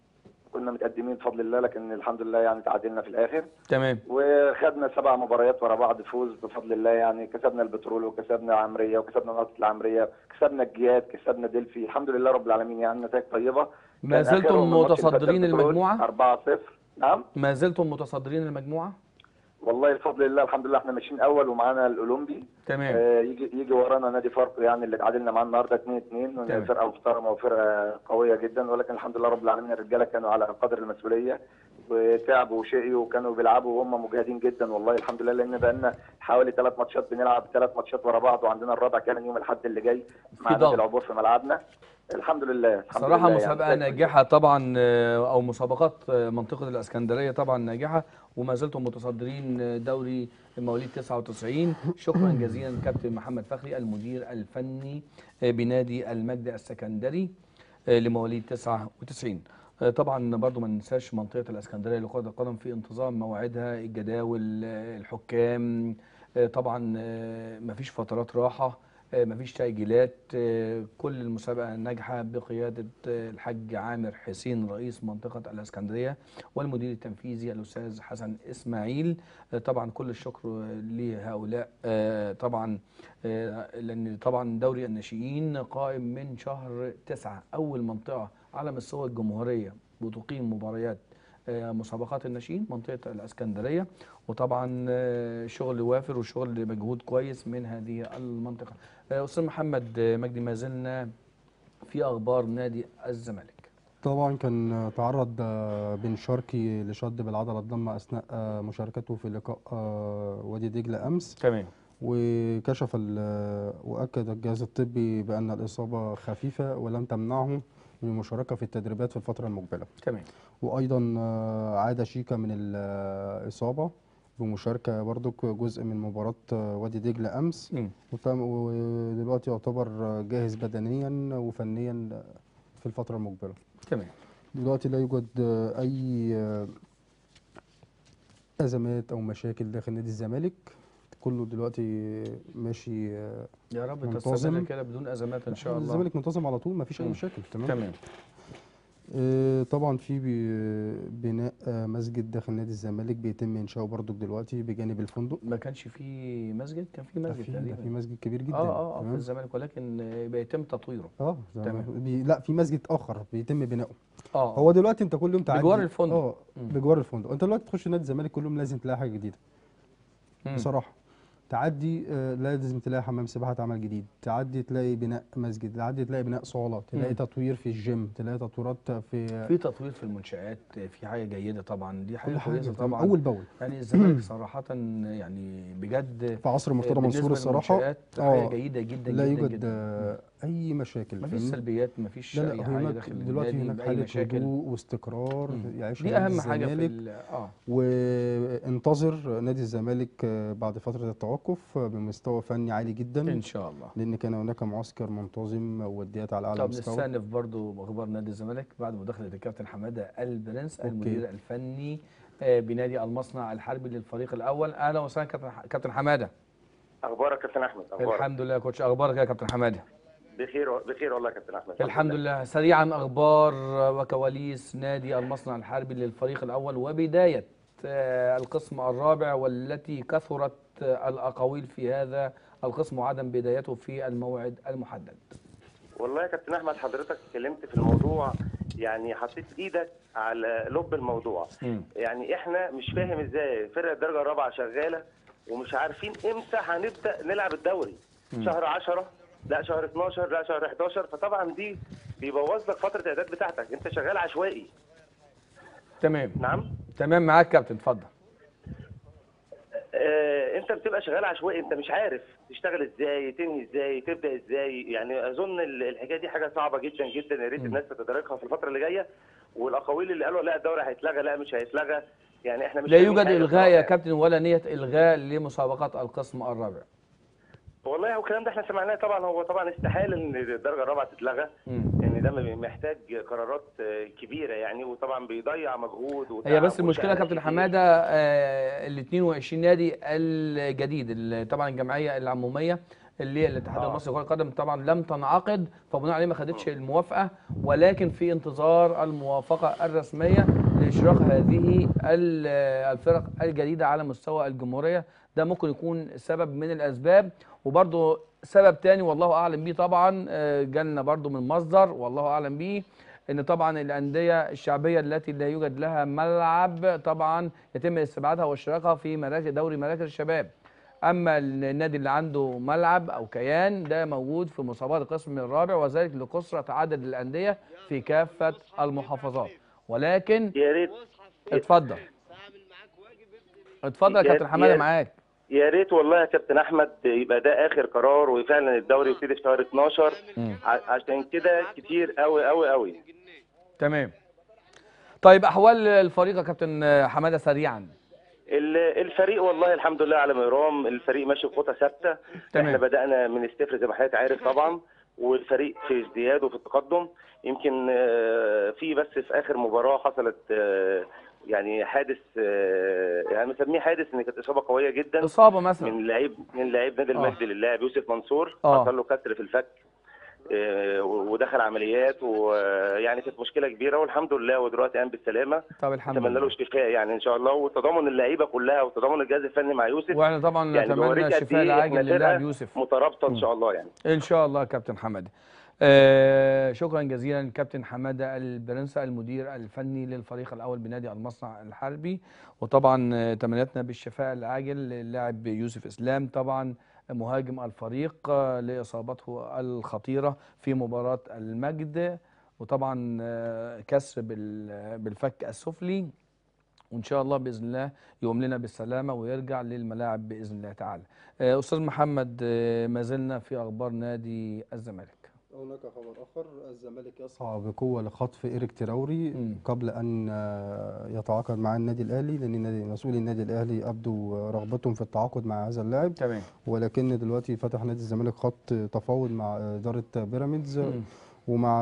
كنا متقدمين بفضل الله لكن الحمد لله يعني تعادلنا في الاخر تمام وخدنا سبع مباريات ورا بعض فوز بفضل الله يعني كسبنا البترول وكسبنا عمريه وكسبنا نقطه العمريه كسبنا الجياد كسبنا دلفي الحمد لله رب العالمين يعني نتائج طيبه ما كان زلتم آخرهم الماتش اللي فات متصدرين البترول المجموعة؟ 4-0 نعم ما زلتم متصدرين المجموعة والله بفضل الله الحمد لله احنا ماشيين اول ومعانا الاولمبي تمام آه يجي يجي ورانا نادي فاركو يعني اللي تعادلنا معاه النهارده 2 2 تمام. فرقه محترمه وفرقه قويه جدا ولكن الحمد لله رب العالمين الرجاله كانوا على قدر المسؤوليه وتعبوا وشقيوا وكانوا بيلعبوا وهم مجاهدين جدا والله الحمد لله لان بقالنا حوالي ثلاث ماتشات بنلعب ثلاث ماتشات ورا بعض وعندنا الرابع كمان يوم الاحد اللي جاي مع ضغط. نادي العبور في ملعبنا الحمد لله الحمد صراحة لله مسابقة يعني. ناجحة طبعا آه، أو مسابقات آه، منطقة الإسكندرية طبعا ناجحة وما زلتم متصدرين آه، دوري مواليد 99 شكرا جزيلا كابتن محمد فخري المدير الفني آه، بنادي المجد السكندري آه، لمواليد 99 آه، طبعا برضو ما ننساش منطقة الإسكندرية لكرة القدم في انتظام موعدها الجداول آه، الحكام آه، طبعا ما فيش فترات راحة آه، مفيش تأجيلات آه، كل المسابقة ناجحة بقيادة آه، الحاج عامر حسين رئيس منطقة الإسكندرية والمدير التنفيذي الأستاذ حسن إسماعيل آه، طبعا كل الشكر آه، لهؤلاء آه، طبعا آه، لأن طبعا دوري الناشئين قائم من شهر تسعة أول منطقة على مستوى الجمهورية بتقيم مباريات آه، مسابقات الناشئين منطقة الإسكندرية وطبعا آه، شغل وافر وشغل مجهود كويس من هذه المنطقة آه، أستاذ محمد آه، مجدي ما زلنا في أخبار نادي الزمالك طبعا كان تعرض آه، بن شرقي لشد بالعضله الضمه اثناء آه، مشاركته في لقاء آه، وادي دجله امس تمام وكشف ال- واكد الجهاز الطبي بان الاصابه خفيفه ولم تمنعه من المشاركه في التدريبات في الفتره المقبله تمام وايضا آه، عاد شيكا من الاصابه بمشاركه برضك جزء من مباراه آه، وادي دجله امس مم. وتم- ودلوقتي يعتبر جاهز بدنيا وفنيا في الفتره المقبله تمام دلوقتي لا يوجد آه، اي آه، ازمات او مشاكل داخل نادي الزمالك كله دلوقتي ماشي آه، يا رب منتظم. تستمر كده بدون أزمات إن شاء الله الزمالك منتظم على طول مفيش اي مم. مشاكل تمام تمام آه، طبعا في بي- بناء آه، مسجد داخل نادي الزمالك بيتم انشاؤه برضك دلوقتي بجانب الفندق ما كانش في مسجد كان في ده مسجد في ده تقريبا في مسجد كبير جدا اه اه اه في تمام؟ الزمالك ولكن آه، بيتم تطويره اه زي ما- تمام. بي لا في مسجد اخر بيتم بناؤه اه هو دلوقتي انت كل يوم تعدي بجوار الفندق. اه مم. بجوار الفندق انت دلوقتي تخش نادي الزمالك كل يوم لازم تلاقي حاجه جديده مم. بصراحه تعدي آه، لازم تلاقي حمام سباحه اتعمل جديد تعدي تلاقي بناء مسجد تعدي تلاقي بناء صالات تلاقي مم. تطوير في الجيم تلاقي تطويرات في في تطوير في المنشآت في حاجة جيدة طبعا دي حاجة كل حاجه كويسة تمام، طبعا اول باول يعني الزمالك صراحة يعني بجد في عصر مرتضى بالنسبة منصور الصراحه للمنشآت حاجة جيدة جدا لا جدا يوجد جدا آه، اي مشاكل مفيش فاهمني؟ سلبيات مفيش لا أي لا حاجة هناك داخل دلوقتي النادي هناك بأي حاله مشاكل هدوء واستقرار مم. يعيشها دي نادي أهم حاجة في الزمالك ال- اه وانتظر نادي الزمالك آه، بعد فتره التوقف آه، بمستوى فني عالي جدا إن شاء الله لان كان هناك معسكر منتظم ووديات على اعلى طب مستوى نستأنف برضو أخبار نادي الزمالك بعد مداخلة الكابتن حمادة البرنس أوكي. المدير الفني آه، بنادي المصنع الحربي للفريق الأول أهلا وسهلا كابتن ح- كابتن حمادة اخبارك يا كابتن احمد اخبارك الحمد لله يا كوتش أخبارك يا كابتن حمادة بخير بخير والله يا كابتن احمد الحمد لله سريعا اخبار وكواليس نادي المصنع الحربي للفريق الاول وبدايه آه، القسم الرابع والتي كثرت آه، الاقاويل في هذا القسم وعدم بدايته في الموعد المحدد والله يا كابتن احمد حضرتك اتكلمت في الموضوع يعني حطيت ايدك على لب الموضوع مم. يعني احنا مش فاهم ازاي فرقه الدرجه الرابعه شغاله ومش عارفين امتى هنبدا نلعب الدوري شهر 10 لا شهر 12 لا شهر 11 فطبعا دي بيبوظ لك فتره الاعداد بتاعتك انت شغال عشوائي تمام نعم تمام معاك كابتن اتفضل آه، انت بتبقى شغال عشوائي انت مش عارف تشتغل ازاي تنهي ازاي تبدا ازاي يعني اظن ال- الحكايه دي حاجه صعبه جدا جدا يا ريت الناس تتداركها في الفتره اللي جايه والاقاويل اللي قالوا لا الدوري هيتلغى لا مش هيتلغى يعني احنا مش لا فاهمين يوجد حاجة الغاء يا بصراحة. كابتن ولا نيه الغاء لمسابقات القسم الرابع والله هو الكلام ده احنا سمعناه طبعا هو طبعا استحاله ان الدرجه الرابعه تتلغى مم. ان ده محتاج قرارات آه، كبيره يعني وطبعا بيضيع مجهود وتعب هي بس المشكله يا وشقة كابتن كتير. حماده ال 22 نادي الجديد ال- طبعا الجمعيه العموميه اللي هي الاتحاد المصري لكره القدم طبعا لم تنعقد فبناء عليه ما خدتش الموافقه ولكن في انتظار الموافقه الرسميه لاشراك هذه ال- الفرق الجديده على مستوى الجمهوريه ده ممكن يكون سبب من الاسباب وبرضه سبب تاني والله اعلم بيه طبعا آه، جالنا برضه من مصدر والله اعلم بيه ان طبعا الانديه الشعبيه التي لا يوجد لها ملعب طبعا يتم استبعادها واشتراكها في مراكز دوري مراكز الشباب اما النادي اللي عنده ملعب او كيان ده موجود في مسابقات القسم الرابع وذلك لكثره عدد الانديه في كافه المحافظات ولكن يا ريت اتفضل اتفضل يا يا- كابتن حماده يا- معاك يا ريت والله يا كابتن احمد يبقى ده اخر قرار وفعلا الدوري يبتدي في شهر 12 ع- عشان كده كتير قوي قوي قوي تمام طيب احوال الفريق يا كابتن حماده سريعا ال- الفريق والله الحمد لله على ما يرام الفريق ماشي بخطى ثابته تمام. احنا بدانا من الصفر زي ما حضرتك عارف طبعا والفريق في ازدياد وفي التقدم يمكن آه، في بس في اخر مباراه حصلت آه، يعني حادث آه، يعني مسميه حادث ان كانت اصابه قويه جدا اصابه مثلا من لعيب من لعيب نادي آه. المجد للاعب يوسف منصور آه. حصل له كسر في الفك آه، ودخل عمليات ويعني كانت مشكله كبيره والحمد لله ودلوقتي قام بالسلامه طب الحمد نتمنى له لله الشفاء يعني ان شاء الله وتضامن اللعيبه كلها وتضامن الجهاز الفني مع يوسف واحنا طبعا يعني نتمنى بوريك قد الشفاء إيه العاجل إحنا للاعب فرقة يوسف مترابطه ان شاء الله يعني ان شاء الله يا كابتن حماده آه شكرا جزيلا كابتن حماده البرنسة المدير الفني للفريق الاول بنادي المصنع الحربي وطبعا آه، تمنياتنا بالشفاء العاجل للاعب يوسف اسلام طبعا مهاجم الفريق آه، لاصابته الخطيره في مباراه المجد وطبعا آه، كسر بال- بالفك السفلي وان شاء الله باذن الله يقوم لنا بالسلامه ويرجع للملاعب باذن الله تعالى. آه، استاذ محمد آه، ما زلنا في اخبار نادي الزمالك. هناك خبر اخر الزمالك يسعى بقوه لخطف ايريك تراوري مم. قبل ان آه، يتعاقد مع النادي الاهلي لان النادي مسؤولي النادي الاهلي ابدوا رغبتهم في التعاقد مع هذا اللاعب تمام. ولكن دلوقتي فتح نادي الزمالك خط تفاوض مع اداره بيراميدز مم. ومع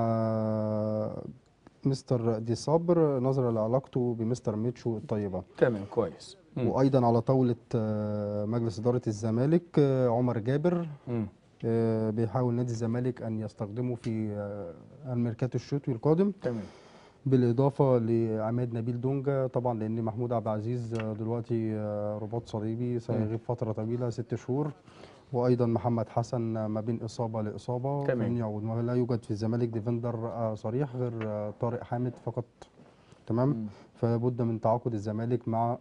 مستر دي صابر نظرا لعلاقته بمستر ميتشو الطيبه تمام كويس. مم. وايضا على طاوله آه، مجلس اداره الزمالك آه، عمر جابر مم. آه، بيحاول نادي الزمالك ان يستخدمه في آه، الميركاتو الشتوي القادم تمام. بالاضافه لعماد نبيل دونجا طبعا لان محمود عبد العزيز آه، دلوقتي آه، رباط صليبي سيغيب فتره طويله ست شهور وايضا محمد حسن آه، ما بين اصابه لاصابه تمام. فلن يعود ولا يوجد في الزمالك ديفندر آه، صريح غير آه، طارق حامد فقط تمام مم. فلابد من تعاقد الزمالك مع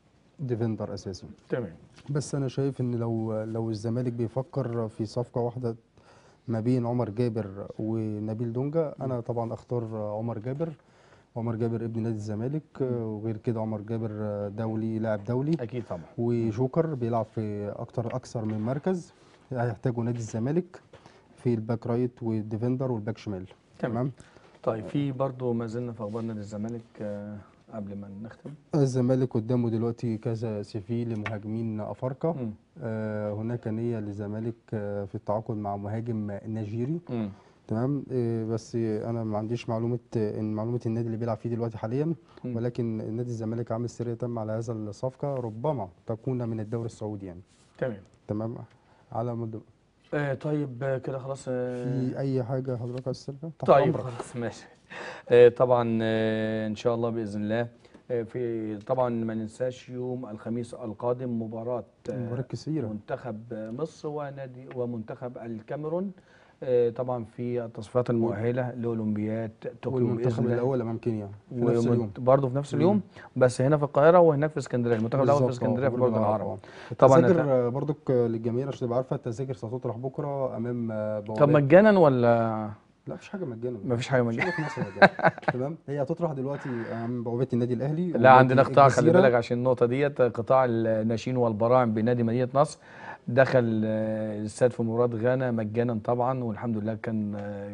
ديفندر اساسي تمام. بس انا شايف ان لو لو الزمالك بيفكر في صفقه واحده ما بين عمر جابر ونبيل دونجا انا طبعا اختار عمر جابر عمر جابر ابن نادي الزمالك آه، وغير كده عمر جابر آه، دولي لاعب دولي اكيد طبعا. وجوكر بيلعب في اكتر اكثر من مركز هيحتاجوا نادي الزمالك في الباك رايت والديفندر والباك شمال تمام. طيب في برضه ما زلنا في اخبار نادي الزمالك آه، قبل ما نختم. الزمالك قدامه دلوقتي كذا سي في لمهاجمين افارقه مم. آه، هناك نيه للزمالك آه، في التعاقد مع مهاجم نيجيري مم. تمام آه، بس انا ما عنديش معلومه آه، ان معلومه النادي اللي بيلعب فيه دلوقتي حاليا مم. ولكن نادي الزمالك عامل سريه تم على هذا الصفقه ربما تكون من الدوري السعودي يعني تمام. تمام على مد... آه طيب آه، كده خلاص آه، في اي حاجه حضرتك عايز تسالها تحت طيب أمرك. خلاص ماشي آه، طبعا آه، ان شاء الله باذن الله آه، في طبعا ما ننساش يوم الخميس القادم مباراه آه، مباريات كثيره منتخب مصر ونادي ومنتخب الكاميرون آه، طبعا في التصفيات المؤهله لاولمبياد طوكيو والمنتخب بإذن الله. الاول امام كينيا في نفس اليوم برضه في نفس اليوم بس هنا في القاهره وهناك في اسكندريه المنتخب الاول في بالظبط، اسكندريه آه، في برج العرب طبعا طبعا التذاكر برضك للجماهير عشان تبقى عارفه التذاكر ستطرح بكره امام آه، طب بوابات مجانا ولا لا مفيش حاجه مجانا مفيش حاجه مفيش مجانا حاجه في مصر مجانا تمام هي هتطرح دلوقتي امام بوابات النادي الاهلي لا ونادي عندنا قطاع خلي الجزيرة. بالك عشان النقطة ديت قطاع الناشئين والبراعم بنادي مدينة نصر دخل آه، الاستاد في مباراة غانا مجانا طبعا والحمد لله كان آه،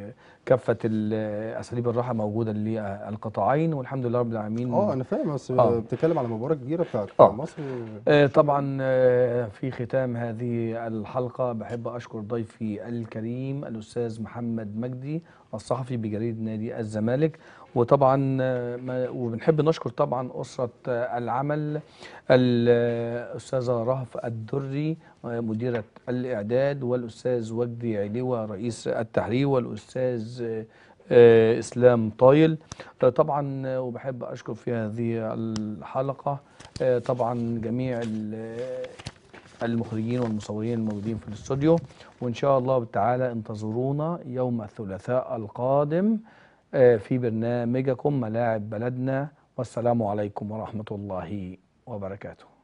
كافه ال- اساليب الراحه موجوده للقطاعين والحمد لله رب العالمين اه انا فاهم بس آه. بتتكلم على مباراه كبيره بتاعت آه. مصر آه، طبعا آه، في ختام هذه الحلقة بحب أشكر ضيفي الكريم الأستاذ محمد مجدي الصحفي بجريدة نادي الزمالك وطبعا آه، ما- وبنحب نشكر طبعا أسرة آه، العمل الأستاذة رهف الدري آه، مديرة الإعداد والأستاذ وجدي علوة رئيس التحرير والأستاذ آه، آه، اسلام طايل آه، طبعا آه، وبحب اشكر في هذه الحلقه آه، طبعا جميع ال- المخرجين والمصورين الموجودين في الاستوديو وان شاء الله تعالى انتظرونا يوم الثلاثاء القادم آه، في برنامجكم ملاعب بلدنا والسلام عليكم ورحمه الله وبركاته